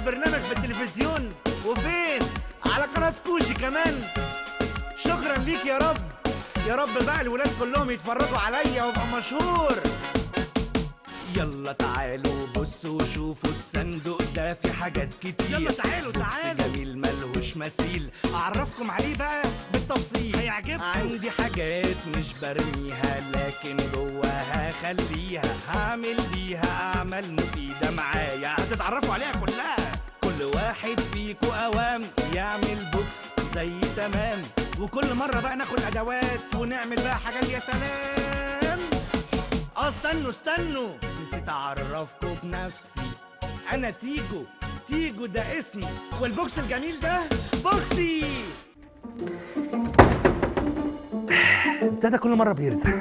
برنامج في التلفزيون وفين على قناة كوجي كمان شكرا ليك يا رب يا رب بقى الولاد كلهم يتفرجوا عليا وابقى مشهور يلا تعالوا بصوا شوفوا الصندوق ده في حاجات كتير يلا تعالوا، بوكس تعالوا. جميل ملهوش مثيل اعرفكم عليه بقى بالتفصيل هيعجبكم. عندي حاجات مش برميها لكن جواها خليها هعمل بيها اعمال مفيده معايا هتتعرفوا عليها كلها كل واحد فيكو اوام يعمل بوكس زي تمام وكل مره بقى ناخد ادوات ونعمل بقى حاجات يا سلام اه استنوا استنوا نسيت اعرفكم بنفسي انا تيجو تيجو ده اسمي والبوكس الجميل ده بوكسي ابتدى كل مره بيرزع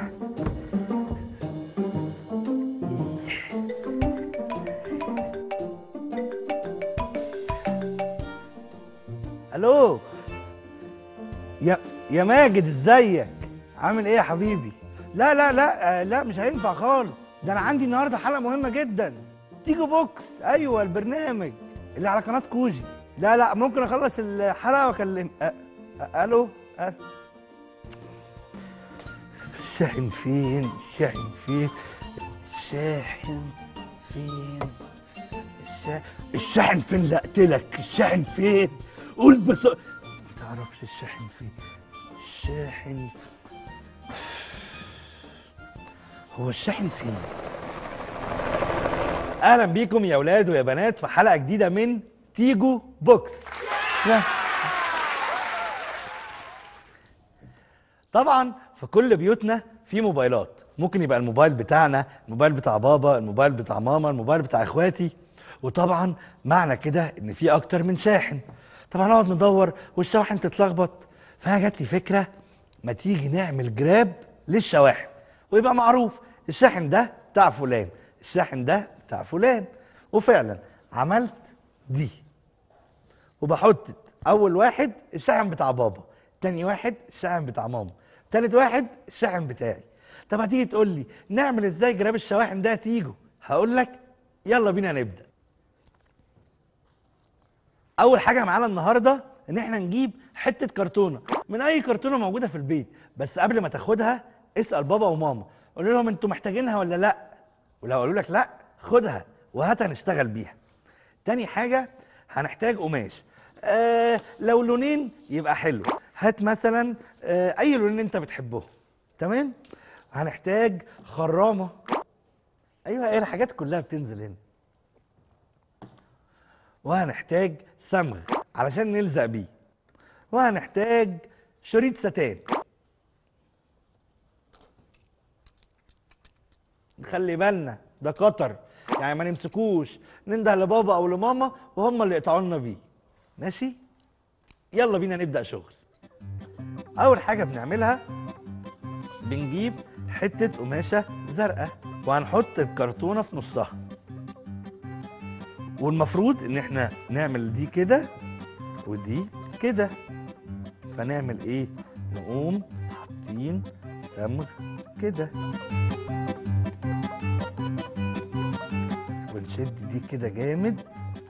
الو يا يا ماجد ازيك عامل ايه يا حبيبي لا لا لا آه، لا مش هينفع خالص ده انا عندي النهارده حلقه مهمه جدا تيجو بوكس ايوه البرنامج اللي على قناه كوجي لا لا ممكن اخلص الحلقه واكلم أ- أ- الو أ- الشاحن فين الشاحن فين الشاحن فين الشا... الشاحن فين لا قتلك الشاحن فين قول بس ما تعرفش الشاحن فين الشاحن هو الشاحن فين اهلا بيكم يا اولاد ويا بنات في حلقه جديده من تيجو بوكس لا. طبعا في كل بيوتنا في موبايلات ممكن يبقى الموبايل بتاعنا الموبايل بتاع بابا الموبايل بتاع ماما الموبايل بتاع اخواتي وطبعا معنى كده ان في اكتر من شاحن طبعا نقعد ندور والشواحن تتلخبط فانا جات لي فكره ما تيجي نعمل جراب للشواحن ويبقى معروف الشاحن ده بتاع فلان الشاحن ده بتاع فلان وفعلا عملت دي وبحط اول واحد الشاحن بتاع بابا تاني واحد الشاحن بتاع ماما تالت واحد الشاحن بتاعي طب هتيجي تقول لي نعمل ازاي جراب الشواحن ده تيجو هقول لك يلا بينا نبدا اول حاجه معانا النهارده ان احنا نجيب حته كرتونه من اي كرتونه موجوده في البيت بس قبل ما تاخدها اسال بابا وماما قول لهم انتوا محتاجينها ولا لا ولو قالوا لك لا خدها وهات هنشتغل بيها تاني حاجة هنحتاج قماش آه لو لونين يبقى حلو هات مثلا آه أي لونين أنت بتحبهم تمام هنحتاج خرامة أيوة هي الحاجات كلها بتنزل هنا وهنحتاج صمغ علشان نلزق بيه وهنحتاج شريط ستان نخلي بالنا ده قطر يعني ما نمسكوش ننده لبابا او لماما وهم اللي يقطعوا لنا بيه ماشي يلا بينا نبدا شغل اول حاجه بنعملها بنجيب حته قماشه زرقاء وهنحط الكرتونه في نصها والمفروض ان احنا نعمل دي كده ودي كده فنعمل ايه نقوم حاطين صمغ كده ونشد دي كده جامد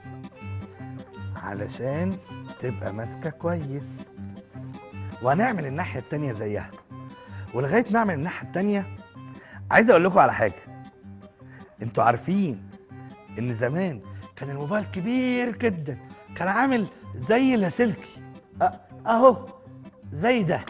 علشان تبقى ماسكه كويس وهنعمل الناحيه التانيه زيها ولغايه ما اعمل الناحيه التانيه عايز اقول لكم على حاجه انتوا عارفين ان زمان كان الموبايل كبير جدا كان عامل زي لاسلكي أ- اهو زي ده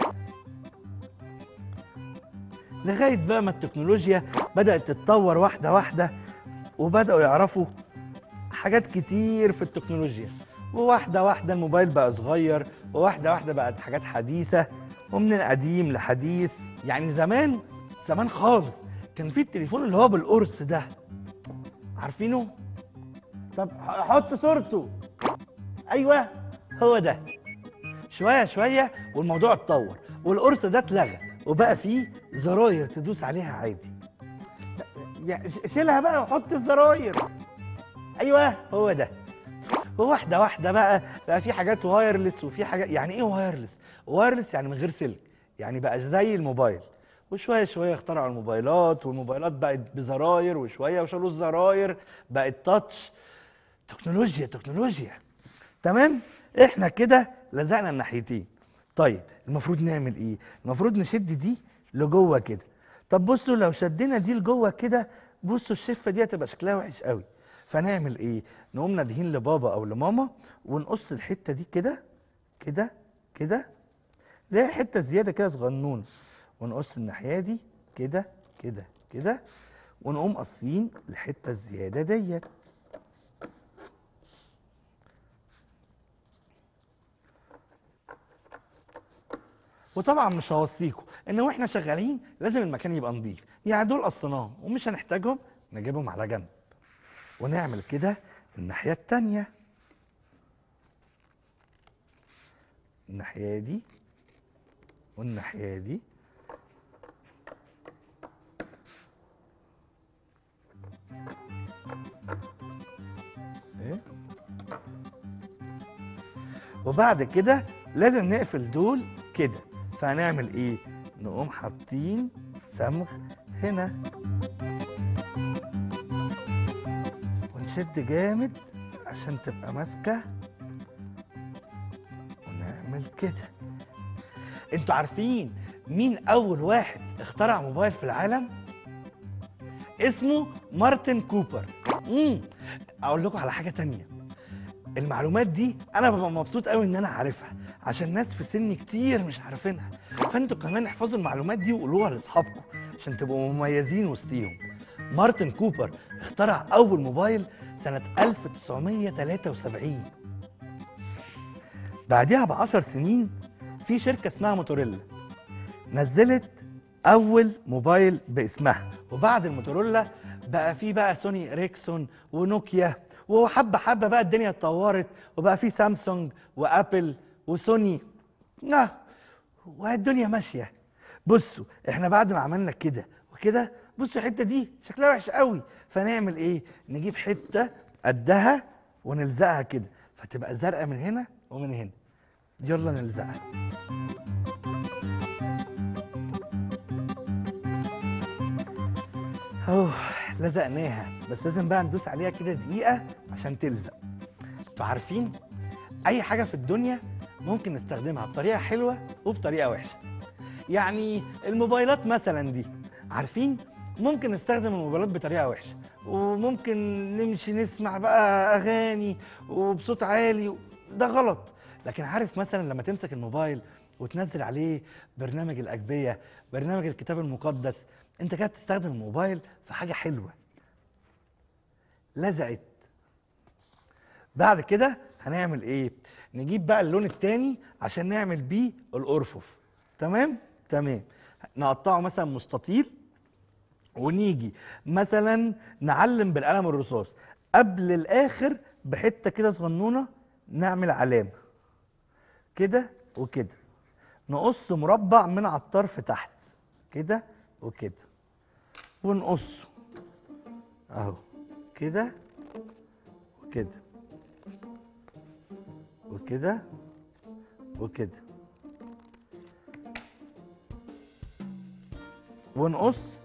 لغايه بقى ما التكنولوجيا بدات تتطور واحده واحده وبداوا يعرفوا حاجات كتير في التكنولوجيا وواحده واحده الموبايل بقى صغير وواحده واحده بقت حاجات حديثه ومن القديم لحديث يعني زمان زمان خالص كان في التليفون اللي هو بالقرص ده عارفينه طب حط صورته ايوه هو ده شويه شويه والموضوع اتطور والقرص ده اتلغى وبقى فيه زراير تدوس عليها عادي يا- ش- شيلها بقى وحط الزراير ايوه هو ده وواحده واحده بقى بقى في حاجات وايرلس وفي حاجات يعني ايه وايرلس وايرلس يعني من غير سلك يعني بقى زي الموبايل وشويه شويه اخترعوا الموبايلات والموبايلات بقت بزراير وشويه وشالوا الزراير بقت تاتش تكنولوجيا تكنولوجيا تمام احنا كده لزقنا الناحيتين طيب المفروض نعمل ايه المفروض نشد دي لجوه كده طب بصوا لو شدينا دي لجوه كده بصوا الشفه دي هتبقى شكلها وحش قوي فنعمل ايه نقوم نادهين لبابا او لماما ونقص الحته دي كده كده كده زي حته زياده كده صغنونه ونقص الناحيه دي كده كده كده ونقوم قاصين الحته الزياده ديت وطبعا مش هوصيكم ان واحنا شغالين لازم المكان يبقى نظيف يعني دول قصيناهم ومش هنحتاجهم نجيبهم على جنب ونعمل كده الناحيه التانيه الناحيه دي والناحيه دي ايه وبعد كده لازم نقفل دول كده فهنعمل ايه نقوم حاطين صمغ هنا ونشد جامد عشان تبقى ماسكه ونعمل كده انتوا عارفين مين اول واحد اخترع موبايل في العالم اسمه مارتن كوبر امم اقول لكم على حاجه تانية المعلومات دي انا ببقى مبسوط قوي ان انا عارفها عشان ناس في سني كتير مش عارفينها فانتوا كمان احفظوا المعلومات دي وقولوها لاصحابكم عشان تبقوا مميزين وسطيهم مارتن كوبر اخترع اول موبايل سنة 1973 بعدها بعشر سنين في شركة اسمها موتوريلا نزلت اول موبايل باسمها وبعد الموتورولا بقى في بقى سوني اريكسون ونوكيا وحبه حبه بقى الدنيا اتطورت وبقى في سامسونج وابل وسوني آه والدنيا ماشيه بصوا احنا بعد ما عملنا كده وكده بصوا الحته دي شكلها وحش قوي فنعمل ايه نجيب حته قدها ونلزقها كده فتبقى زرقاء من هنا ومن هنا يلا نلزقها اهو لزقناها بس لازم بقى ندوس عليها كده دقيقة عشان تلزق انتوا عارفين اي حاجة في الدنيا ممكن نستخدمها بطريقة حلوة وبطريقة وحشة يعني الموبايلات مثلا دي عارفين ممكن نستخدم الموبايلات بطريقة وحشة وممكن نمشي نسمع بقى اغاني وبصوت عالي ده غلط لكن عارف مثلا لما تمسك الموبايل وتنزل عليه برنامج الاجبيه برنامج الكتاب المقدس انت كده بتستخدم الموبايل في حاجه حلوه لزقت بعد كده هنعمل ايه نجيب بقى اللون التاني عشان نعمل بيه الارفف تمام تمام نقطعه مثلا مستطيل ونيجي مثلا نعلم بالقلم الرصاص قبل الاخر بحته كده صغنونه نعمل علامه كده وكده نقص مربع من على الطرف تحت كده وكده ونقصه اهو كده وكده وكده وكده ونقص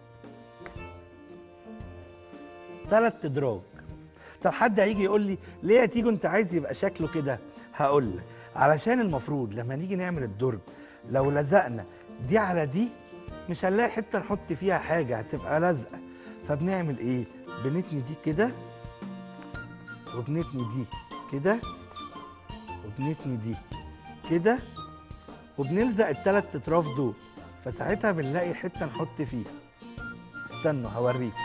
ثلاث ادراج طب حد هيجي يقول لي ليه يا تيجو انت عايز يبقى شكله كده هقول لك علشان المفروض لما نيجي نعمل الدرج لو لزقنا دي على دي مش هنلاقي حته نحط فيها حاجه هتبقى لازقه فبنعمل ايه بنتني دي كده وبنتني دي كده وبنتني دي كده وبنلزق التلات اطراف دول فساعتها بنلاقي حته نحط فيها استنوا هوريكم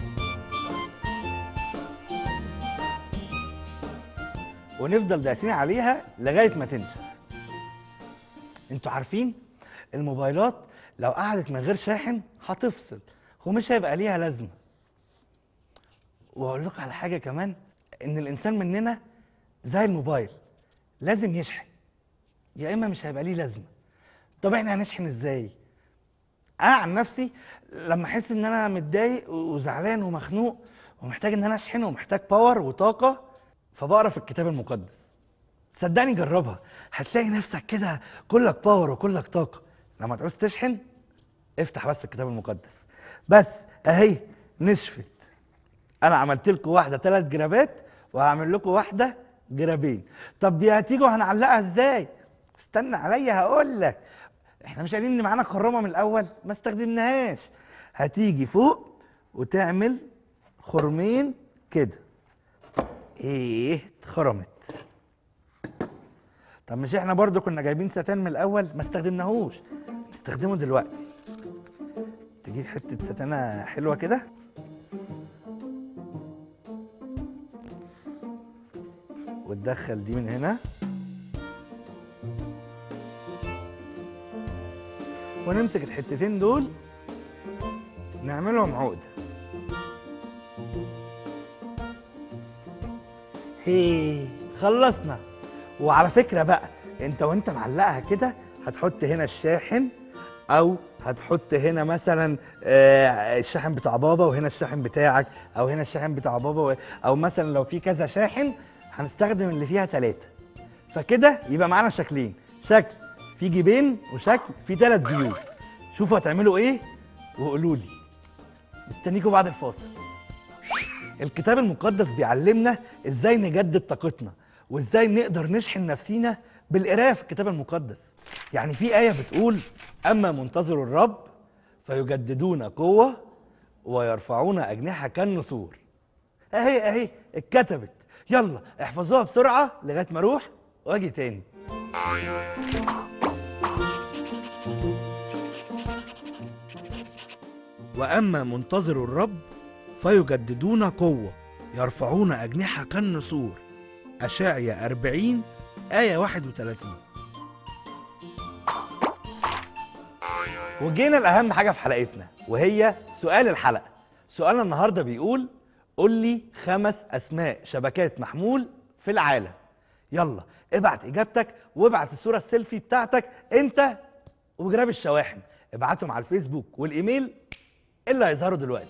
ونفضل دايسين عليها لغايه ما تنشف انتوا عارفين الموبايلات لو قعدت من غير شاحن هتفصل ومش هيبقى ليها لازمه واقول لكم على حاجه كمان ان الانسان مننا زي الموبايل لازم يشحن يا اما مش هيبقى ليه لازمه طب احنا هنشحن ازاي انا عن نفسي لما احس ان انا متضايق وزعلان ومخنوق ومحتاج ان انا اشحن ومحتاج باور وطاقه فبقرا في الكتاب المقدس صدقني جربها هتلاقي نفسك كده كلك باور وكلك طاقه لما تعوز تشحن افتح بس الكتاب المقدس بس اهي نشفت انا عملت لكم واحده ثلاث جرابات وهعمل لكم واحده جرابين طب يا تيجوا هنعلقها ازاي استنى عليا هقول لك احنا مش قايلين ان معانا خرامه من الاول ما استخدمناهاش هتيجي فوق وتعمل خرمين كده ايه اتخرمت طب مش احنا برضو كنا جايبين ستان من الاول ما استخدمناهوش نستخدمه دلوقتي تجيب حته ستانه حلوه كده وتدخل دي من هنا ونمسك الحتتين دول نعملهم عقده هي خلصنا وعلى فكره بقى انت وانت معلقها كده هتحط هنا الشاحن او هتحط هنا مثلا آه، الشاحن بتاع بابا وهنا الشاحن بتاعك او هنا الشاحن بتاع بابا و- او مثلا لو في كذا شاحن هنستخدم اللي فيها ثلاثة فكده يبقى معانا شكلين شكل في جيبين وشكل في ثلاث جيوب شوفوا هتعملوا ايه وقولوا لي مستنيكم بعد الفاصل الكتاب المقدس بيعلمنا ازاي نجدد طاقتنا وازاي نقدر نشحن نفسينا بالقرايه في الكتاب المقدس يعني في ايه بتقول اما منتظر الرب فيجددون قوه ويرفعون اجنحه كالنسور اهي اهي اتكتبت يلا احفظوها بسرعه لغايه ما اروح واجي تاني واما منتظر الرب فيجددون قوة يرفعون أجنحة كالنسور أشعيا 40 آية 31 وجينا لأهم حاجة في حلقتنا وهي سؤال الحلقة سؤالنا النهاردة بيقول قول لي خمس أسماء شبكات محمول في العالم يلا ابعت إجابتك وابعت الصورة السيلفي بتاعتك أنت وجراب الشواحن ابعتهم على الفيسبوك والإيميل اللي هيظهروا دلوقتي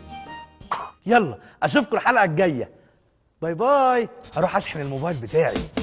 يلا اشوفكم الحلقه الجايه باي باي هروح اشحن الموبايل بتاعي